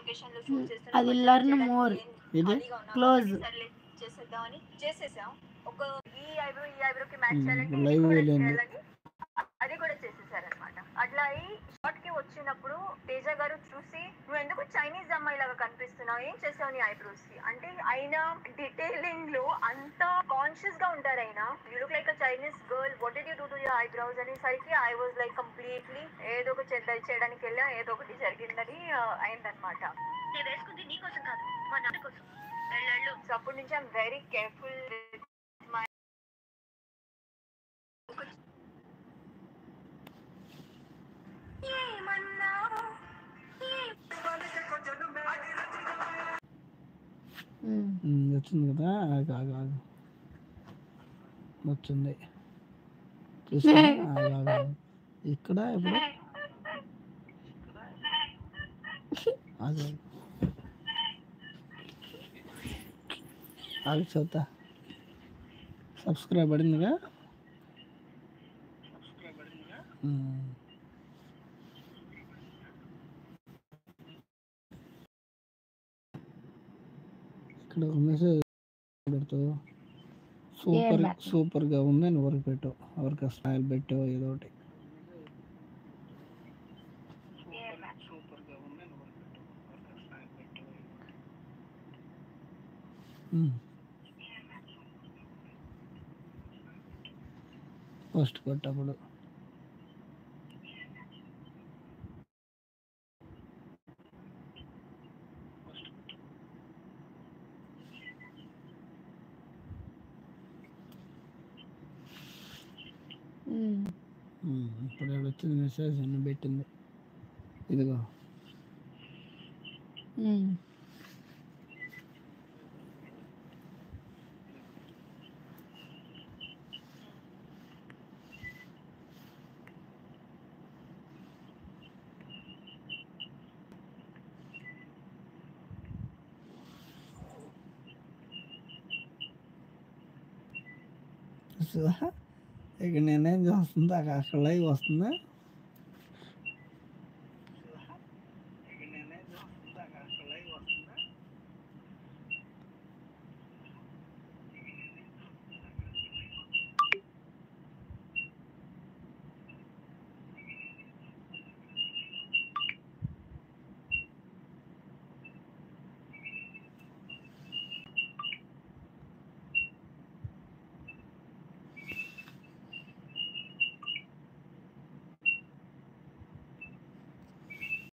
Location లో shoot చేస్తున్నా అది బట్ learn చేయడానికి more. ఏం ఇది ఖాళీగా ఉన్నాం close. కాబట్టి సర్లే చేసేద్దామని చేసేసాం ఒక ఈ ఐబ్రో ఈ ఐబ్రోకి మ్యాచ్ Hmm, చేయాలంటే ఇది live కూడా వెళ్ళింది. చేయాలని అది కూడా చేసేసారనమాట అట్లా అయి షార్ట్ కి వచ్చినప్పుడు తేజ గారు చూసి నువ్వు ఎందుకు చైనీస్ అమ్మాయి లాగా కనిపిస్తున్నావు ఏం చేసావు నీ ఐబ్రోస్ కి అంటే ఆయన డీటెయిలింగ్ లో అంత కాన్షియస్ గా ఉంటారు ఆయన you look like a Chinese girl what did you do to your eyebrows అనేసరికి ఐ వాజ్ లైక్ కంప్లీట్లీ ఏదో ఒక చేద్ద చేయడానికి వెళ్ళా ఏదో ఒకటి జరిగిందని ఆ, అయిందన్నమాట నేను వేసుకుంది నీ కోసం కాదు మా నాన్న కోసం వెళ్ళు సో అప్పటి నుంచి I'm very careful my um. Um, వచ్చింది కదా ఆగు, ఆగు, ఆగు. వచ్చింది చూసా ఆగు, ఆగు, ఆగు. ఇక్కడ ఇప్పుడు ఆగు, ఆగు. ఆగు చదువుతా సబ్స్క్రైబ్ పడిందిగా ఉమ్. ఇక్కడ ఒక మెసేజ్ పెడతావు సూపర్ పెట్టను. సూపర్గా ఉంది అని ఎవరికి పెట్టావు ఎవరికి స్మైల్ పెట్టావు ఏదో ఒకటి ఫస్ట్ కొట్టప్పుడు ఉమ్. ఉమ్, ఇప్పుడు ఇక్కడ వచ్చింది మెసేజ్ అన్ని పెట్టింది ఇదిగో ఉమ్. సో ఇక నేనేం చేస్తుందా అక్కడ లైవ్ వస్తుందా